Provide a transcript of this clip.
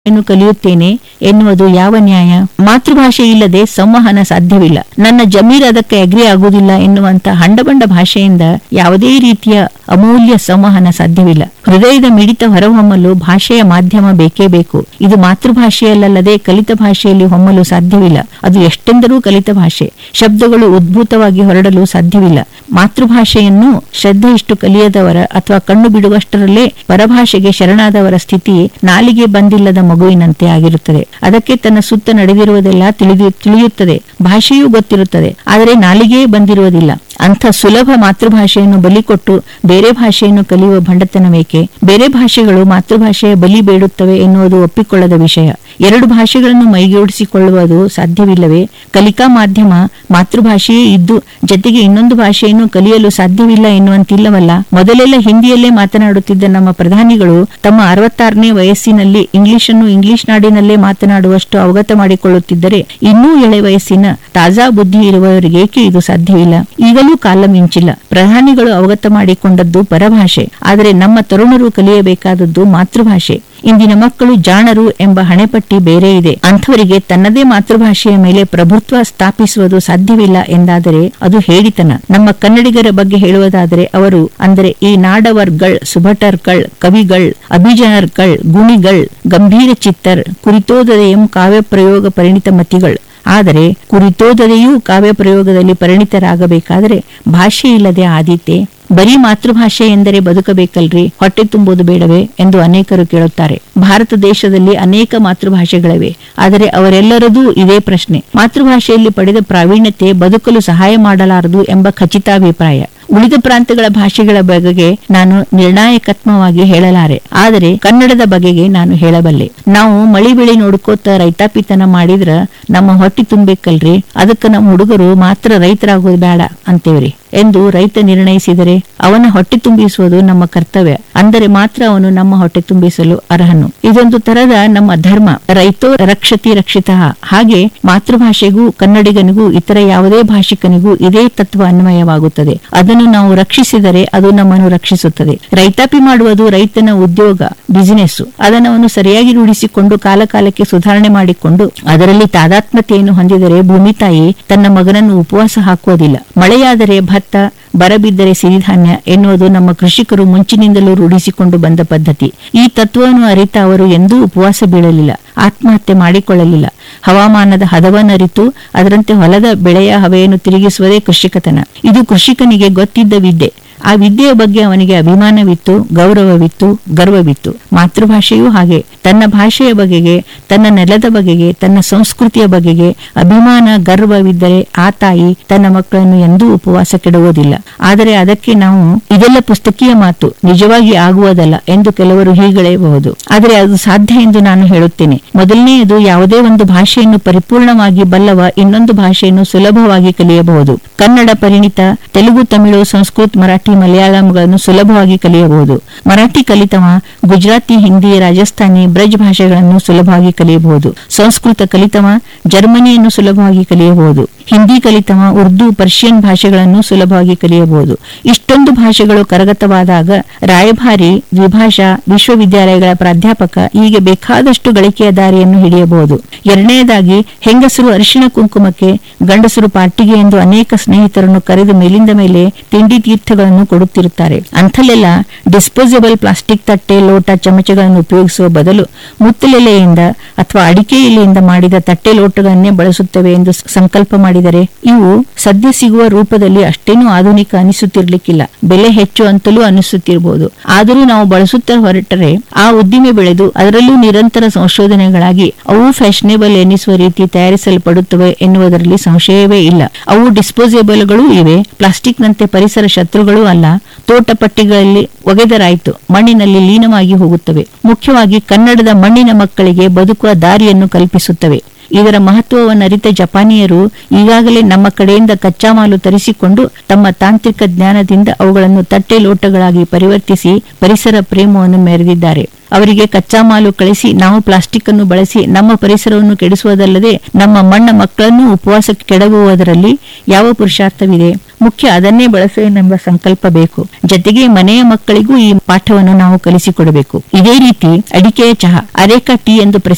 ನ್ನು ಕಲಿಯುತ್ತೇನೆ ಎನ್ನುವುದು ಯಾವ ನ್ಯಾಯ ಮಾತೃಭಾಷೆ ಇಲ್ಲದೆ ಸಂವಹನ ಸಾಧ್ಯವಿಲ್ಲ ನನ್ನ ಜಮೀರ್ ಅದಕ್ಕೆ ಅಗ್ರಿ ಆಗುವುದಿಲ್ಲ ಎನ್ನುವಂತ ಹಂಡಬಂಡ ಭಾಷೆಯಿಂದ ಯಾವುದೇ ರೀತಿಯ ಅಮೂಲ್ಯ ಸಂವಹನ ಸಾಧ್ಯವಿಲ್ಲ ಹೃದಯದ ಮಿಡಿತ ಹೊರಹೊಮ್ಮಲು ಭಾಷೆಯ ಮಾಧ್ಯಮ ಬೇಕೇ ಬೇಕು ಇದು ಮಾತೃಭಾಷೆಯಲ್ಲದೆ ಕಲಿತ ಭಾಷೆಯಲ್ಲಿ ಹೊಮ್ಮಲು ಸಾಧ್ಯವಿಲ್ಲ ಅದು ಎಷ್ಟೆಂದರೂ ಕಲಿತ ಭಾಷೆ ಶಬ್ದಗಳು ಉದ್ಭೂತವಾಗಿ ಹೊರಡಲು ಸಾಧ್ಯವಿಲ್ಲ ಮಾತೃಭಾಷೆಯನ್ನು ಶ್ರದ್ಧೆ ಇಷ್ಟು ಕಲಿಯದವರ ಅಥವಾ ಕಣ್ಣು ಬಿಡುವಷ್ಟರಲ್ಲೇ ಪರಭಾಷೆಗೆ ಶರಣಾದವರ ಸ್ಥಿತಿ ನಾಲಿಗೆ ಬಂದಿಲ್ಲದ ಮಗುವಿನಂತೆ ಆಗಿರುತ್ತದೆ ಅದಕ್ಕೆ ತನ್ನ ಸುತ್ತ ನಡೆದಿರುವುದೆಲ್ಲ ತಿಳಿದು ತಿಳಿಯುತ್ತದೆ ಭಾಷೆಯೂ ಗೊತ್ತಿರುತ್ತದೆ ಆದರೆ ನಾಲಿಗೆಯೇ ಬಂದಿರುವುದಿಲ್ಲ ಅಂಥ ಸುಲಭ ಮಾತೃಭಾಷೆಯನ್ನು ಬಲಿಕೊಟ್ಟು ಬೇರೆ ಭಾಷೆಯನ್ನು ಕಲಿಯುವ ಭಂಡತನವೇಕೆ ಬೇರೆ ಭಾಷೆಗಳು ಮಾತೃಭಾಷೆಯ ಬಲಿ ಬೇಡುತ್ತವೆ ಎನ್ನುವುದು ಒಪ್ಪಿಕೊಳ್ಳದ ವಿಷಯ ಎರಡು ಭಾಷೆಗಳನ್ನು ಮೈಗೂಡಿಸಿಕೊಳ್ಳುವುದು ಸಾಧ್ಯವಿಲ್ಲವೇ ಕಲಿಕಾ ಮಾಧ್ಯಮ ಮಾತೃಭಾಷೆಯೇ ಇದ್ದು ಜತೆಗೆ ಇನ್ನೊಂದು ಭಾಷೆಯನ್ನು ಕಲಿಯಲು ಸಾಧ್ಯವಿಲ್ಲ ಎನ್ನುವಂತಿಲ್ಲವಲ್ಲ ಮೊದಲೆಲ್ಲ ಹಿಂದಿಯಲ್ಲೇ ಮಾತನಾಡುತ್ತಿದ್ದ ನಮ್ಮ ಪ್ರಧಾನಿಗಳು ತಮ್ಮ ಅರವತ್ತಾರನೇ ವಯಸ್ಸಿನಲ್ಲಿ ಇಂಗ್ಲಿಷನ್ನು ಇಂಗ್ಲಿಷ್ ನಾಡಿನಲ್ಲೇ ಮಾತನಾಡುವಷ್ಟು ಅವಗತ ಮಾಡಿಕೊಳ್ಳುತ್ತಿದ್ದರೆ ಇನ್ನೂ ಎಳೆ ವಯಸ್ಸಿನ ತಾಜಾ ಬುದ್ಧಿ ಇರುವವರಿಗೇಕೆ ಇದು ಸಾಧ್ಯವಿಲ್ಲ ಈಗಲೂ ಕಾಲ ಮಿಂಚಿಲ್ಲ ಪ್ರಧಾನಿಗಳು ಅವಗತ ಮಾಡಿಕೊಂಡದ್ದು ಪರಭಾಷೆ ಆದರೆ ನಮ್ಮ ತರುಣರು ಕಲಿಯಬೇಕಾದದ್ದು ಮಾತೃಭಾಷೆ ಇಂದಿನ ಮಕ್ಕಳು ಜಾಣರು ಎಂಬ ಹಣೆಪಟ್ಟಿ ಬೇರೆ ಇದೆ ಅಂಥವರಿಗೆ ತನ್ನದೇ ಮಾತೃಭಾಷೆಯ ಮೇಲೆ ಪ್ರಭುತ್ವ ಸ್ಥಾಪಿಸುವುದು ಸಾಧ್ಯವಿಲ್ಲ ಎಂದಾದರೆ ಅದು ಹೇಳಿತನ ನಮ್ಮ ಕನ್ನಡಿಗರ ಬಗ್ಗೆ ಹೇಳುವುದಾದರೆ ಅವರು ಅಂದರೆ ಈ ನಾಡವರ್ಗಳ್ ಸುಭಟರ್ಗಳ್ ಕವಿಗಳ್ ಅಭಿಜನರ್ಗಳ್ ಗುಣಿಗಳ್ ಗಂಭೀರ ಚಿತ್ತರ್ ಕುರಿತೋದಯಂ ಕಾವ್ಯ ಪ್ರಯೋಗ ಪರಿಣಿತ ಮತಿಗಳ್ ಆದರೆ ಕುರಿತೋದದೆಯೂ ಕಾವ್ಯ ಪ್ರಯೋಗದಲ್ಲಿ ಪರಿಣಿತರಾಗಬೇಕಾದರೆ ಭಾಷೆ ಇಲ್ಲದೆ ಆದೀತೆ ಬರೀ ಮಾತೃಭಾಷೆ ಎಂದರೆ ಬದುಕಬೇಕಲ್ರಿ ಹೊಟ್ಟೆ ತುಂಬುವುದು ಬೇಡವೇ ಎಂದು ಅನೇಕರು ಕೇಳುತ್ತಾರೆ ಭಾರತ ದೇಶದಲ್ಲಿ ಅನೇಕ ಮಾತೃಭಾಷೆಗಳಿವೆ ಆದರೆ ಅವರೆಲ್ಲರದೂ ಇದೇ ಪ್ರಶ್ನೆ ಮಾತೃಭಾಷೆಯಲ್ಲಿ ಪಡೆದ ಪ್ರಾವೀಣ್ಯತೆ ಬದುಕಲು ಸಹಾಯ ಮಾಡಲಾರದು ಎಂಬ ಖಚಿತಾಭಿಪ್ರಾಯ ಉಳಿದ ಪ್ರಾಂತಗಳ ಭಾಷೆಗಳ ಬಗೆಗೆ ನಾನು ನಿರ್ಣಾಯಕತ್ವವಾಗಿ ಹೇಳಲಾರೆ ಆದರೆ ಕನ್ನಡದ ಬಗೆಗೆ ನಾನು ಹೇಳಬಲ್ಲೆ ನಾವು ಮಳಿ ಬೆಳಿ ನೋಡ್ಕೋತ ರೈತಾಪಿತನ ಮಾಡಿದ್ರ ನಮ್ಮ ಹೊಟ್ಟಿ ತುಂಬೇಕಲ್ರಿ ಅದಕ್ಕ ನಮ್ಮ ಹುಡುಗರು ಮಾತ್ರ ರೈತರಾಗೋದು ಬೇಡ ಅಂತೇವ್ರಿ ಎಂದು ರೈತ ನಿರ್ಣಯಿಸಿದರೆ ಅವನ ಹೊಟ್ಟೆ ತುಂಬಿಸುವುದು ನಮ್ಮ ಕರ್ತವ್ಯ ಅಂದರೆ ಮಾತ್ರ ಅವನು ನಮ್ಮ ಹೊಟ್ಟೆ ತುಂಬಿಸಲು ಅರ್ಹನು ಇದೊಂದು ತರದ ನಮ್ಮ ಧರ್ಮ ರೈತೋ ರಕ್ಷತಿ ರಕ್ಷಿತ ಹಾಗೆ ಮಾತೃಭಾಷೆಗೂ ಕನ್ನಡಿಗನಿಗೂ ಇತರ ಯಾವುದೇ ಭಾಷಿಕನಿಗೂ ಇದೇ ತತ್ವ ಅನ್ವಯವಾಗುತ್ತದೆ ಅದನ್ನು ನಾವು ರಕ್ಷಿಸಿದರೆ ಅದು ನಮ್ಮನ್ನು ರಕ್ಷಿಸುತ್ತದೆ ರೈತಾಪಿ ಮಾಡುವುದು ರೈತನ ಉದ್ಯೋಗ ಬಿಸಿನೆಸ್ ಅದನ್ನು ಅವನು ಸರಿಯಾಗಿ ರೂಢಿಸಿಕೊಂಡು ಕಾಲಕಾಲಕ್ಕೆ ಸುಧಾರಣೆ ಮಾಡಿಕೊಂಡು ಅದರಲ್ಲಿ ತಾದಾತ್ಮ್ಯತೆಯನ್ನು ಹೊಂದಿದರೆ ಭೂಮಿ ತಾಯಿ ತನ್ನ ಮಗನನ್ನು ಉಪವಾಸ ಹಾಕುವುದಿಲ್ಲ ಮಳೆಯಾದರೆ ಭತ್ತ ಬರಬಿದ್ದರೆ ಸಿರಿಧಾನ್ಯ ಎನ್ನುವುದು ನಮ್ಮ ಕೃಷಿಕರು ಮುಂಚಿನಿಂದಲೂ ರೂಢಿಸಿಕೊಂಡು ಬಂದ ಪದ್ಧತಿ ಈ ತತ್ವವನ್ನು ಅರಿತ ಅವರು ಎಂದೂ ಉಪವಾಸ ಬೀಳಲಿಲ್ಲ ಆತ್ಮಹತ್ಯೆ ಮಾಡಿಕೊಳ್ಳಲಿಲ್ಲ ಹವಾಮಾನದ ಹದವನ್ನರಿತು ಅದರಂತೆ ಹೊಲದ ಬೆಳೆಯ ಹವೆಯನ್ನು ತಿರುಗಿಸುವುದೇ ಕೃಷಿಕತನ ಇದು ಕೃಷಿಕನಿಗೆ ಗೊತ್ತಿದ್ದ ವಿದ್ಯೆ ಆ ವಿದ್ಯೆಯ ಬಗ್ಗೆ ಅವನಿಗೆ ಅಭಿಮಾನವಿತ್ತು ಗೌರವವಿತ್ತು ಗರ್ವವಿತ್ತು ಮಾತೃಭಾಷೆಯೂ ಹಾಗೆ ತನ್ನ ಭಾಷೆಯ ಬಗೆಗೆ ತನ್ನ ನೆಲದ ಬಗೆಗೆ ತನ್ನ ಸಂಸ್ಕೃತಿಯ ಬಗೆಗೆ ಅಭಿಮಾನ ಗರ್ವವಿದ್ದರೆ ಆ ತಾಯಿ ತನ್ನ ಮಕ್ಕಳನ್ನು ಎಂದೂ ಉಪವಾಸ ಕೆಡುವುದಿಲ್ಲ ಆದರೆ ಅದಕ್ಕೆ ನಾವು ಇದೆಲ್ಲ ಪುಸ್ತಕೀಯ ಮಾತು ನಿಜವಾಗಿ ಆಗುವುದಲ್ಲ ಎಂದು ಕೆಲವರು ಹೀಗಳೆಯಬಹುದು ಆದರೆ ಅದು ಸಾಧ್ಯ ಎಂದು ನಾನು ಹೇಳುತ್ತೇನೆ ಮೊದಲನೆಯದು ಯಾವುದೇ ಒಂದು ಭಾಷೆಯನ್ನು ಪರಿಪೂರ್ಣವಾಗಿ ಬಲ್ಲವ ಇನ್ನೊಂದು ಭಾಷೆಯನ್ನು ಸುಲಭವಾಗಿ ಕಲಿಯಬಹುದು ಕನ್ನಡ ಪರಿಣಿತ ತೆಲುಗು ತಮಿಳು ಸಂಸ್ಕೃತ್ ಮರಾಠಿ ಮಲಯಾಳಂಗಳನ್ನು ಸುಲಭವಾಗಿ ಕಲಿಯಬಹುದು ಮರಾಠಿ ಕಲಿತವ ಗುಜರಾತಿ ಹಿಂದಿ ರಾಜಸ್ಥಾನಿ ಬ್ರಜ್ ಭಾಷೆಗಳನ್ನು ಸುಲಭವಾಗಿ ಕಲಿಯಬಹುದು ಸಂಸ್ಕೃತ ಕಲಿತವ ಜರ್ಮನಿಯನ್ನು ಸುಲಭವಾಗಿ ಕಲಿಯಬಹುದು ಹಿಂದಿ ಕಲಿತವ ಉರ್ದು ಪರ್ಷಿಯನ್ ಭಾಷೆಗಳನ್ನು ಸುಲಭವಾಗಿ ಕಲಿಯಬಹುದು ಇಷ್ಟೊಂದು ಭಾಷೆಗಳು ಕರಗತವಾದಾಗ ರಾಯಭಾರಿ ದ್ವಿಭಾಷಾ ವಿಶ್ವವಿದ್ಯಾಲಯಗಳ ಪ್ರಾಧ್ಯಾಪಕ ಹೀಗೆ ಬೇಕಾದಷ್ಟು ಗಳಿಕೆಯ ದಾರಿಯನ್ನು ಹಿಡಿಯಬಹುದು ಎರಡನೆಯದಾಗಿ ಹೆಂಗಸರು ಅರಿಶಿಣ ಕುಂಕುಮಕ್ಕೆ ಗಂಡಸರು ಪಾರ್ಟಿಗೆ ಎಂದು ಅನೇಕ ಸ್ನೇಹಿತರನ್ನು ಕರೆದು ಮೇಲಿಂದ ಮೇಲೆ ತಿಂಡಿ ತೀರ್ಥಗಳನ್ನು ಕೊಡುತ್ತಿರುತ್ತಾರೆ ಅಂಥಲ್ಲೆಲ್ಲ ಡಿಸ್ಪೋಸಬಲ್ ಪ್ಲಾಸ್ಟಿಕ್ ತಟ್ಟೆ ಲೋಟ ಚಮಚಗಳನ್ನು ಉಪಯೋಗಿಸುವ ಬದಲು ಮುತ್ತಲೆಲೆಯಿಂದ ಅಥವಾ ಅಡಿಕೆ ಎಲೆಯಿಂದ ಮಾಡಿದ ತಟ್ಟೆ ಲೋಟಗಳನ್ನೇ ಬಳಸುತ್ತವೆ ಎಂದು ಸಂಕಲ್ಪ ಮಾಡಿದರೆ ಇವು ಸದ್ಯ ಸಿಗುವ ರೂಪದಲ್ಲಿ ಅಷ್ಟೇನೂ ಆಧುನಿಕ ಅನಿಸುತ್ತಿರ್ಲಿಕ್ಕಿಲ್ಲ ಬೆಲೆ ಹೆಚ್ಚು ಅಂತಲೂ ಅನಿಸುತ್ತಿರಬಹುದು ಆದರೂ ನಾವು ಬಳಸುತ್ತಾ ಹೊರಟರೆ ಆ ಉದ್ದಿಮೆ ಬೆಳೆದು ಅದರಲ್ಲೂ ನಿರಂತರ ಸಂಶೋಧನೆಗಳಾಗಿ ಅವು ಫ್ಯಾಷನೇಬಲ್ ಎನ್ನಿಸುವ ರೀತಿ ತಯಾರಿಸಲ್ಪಡುತ್ತವೆ ಎನ್ನುವುದರಲ್ಲಿ ಸಂಶಯವೇ ಇಲ್ಲ ಅವು ಡಿಸ್ಪೋಸೇಬಲ್ಗಳೂ ಇವೆ ಪ್ಲಾಸ್ಟಿಕ್ನಂತೆ ಪರಿಸರ ಶತ್ರುಗಳೂ ಅಲ್ಲ ತೋಟ ಪಟ್ಟಿಗಳಲ್ಲಿ ಒಗೆದರಾಯಿತು ಮಣ್ಣಿನಲ್ಲಿ ಲೀನವಾಗಿ ಹೋಗುತ್ತವೆ ಮುಖ್ಯವಾಗಿ ಕನ್ನಡದ ಮಣ್ಣಿನ ಮಕ್ಕಳಿಗೆ ಬದುಕುವ ದಾರಿಯನ್ನು ಕಲ್ಪಿಸುತ್ತವೆ ಇದರ ಮಹತ್ವವನ್ನರಿತ ಜಪಾನಿಯರು ಈಗಾಗಲೇ ನಮ್ಮ ಕಡೆಯಿಂದ ಕಚ್ಚಾ ಮಾಲು ತರಿಸಿಕೊಂಡು ತಮ್ಮ ತಾಂತ್ರಿಕ ಜ್ಞಾನದಿಂದ ಅವುಗಳನ್ನು ತಟ್ಟೆ ಲೋಟಗಳಾಗಿ ಪರಿವರ್ತಿಸಿ ಪರಿಸರ ಪ್ರೇಮವನ್ನು ಮೆರೆದಿದ್ದಾರೆ ಅವರಿಗೆ ಕಚ್ಚಾ ಮಾಲು ಕಳಿಸಿ ನಾವು ಪ್ಲಾಸ್ಟಿಕ್ ಅನ್ನು ಬಳಸಿ ನಮ್ಮ ಪರಿಸರವನ್ನು ಕೆಡಿಸುವುದಲ್ಲದೆ ನಮ್ಮ ಮಣ್ಣ ಮಕ್ಕಳನ್ನು ಉಪವಾಸ ಕೆಡವುವುದರಲ್ಲಿ ಯಾವ ಪುರುಷಾರ್ಥವಿದೆ ಮುಖ್ಯ ಅದನ್ನೇ ಬಳಸುವೆನೆಂಬ ಸಂಕಲ್ಪ ಬೇಕು ಜತೆಗೆ ಮನೆಯ ಮಕ್ಕಳಿಗೂ ಈ ಪಾಠವನ್ನು ನಾವು ಕಲಿಸಿಕೊಡಬೇಕು ಇದೇ ರೀತಿ ಅಡಿಕೆಯ ಚಹಾ ಅರೇಕಾ ಟೀ ಎಂದು ಪ್ರಸಿದ್ಧ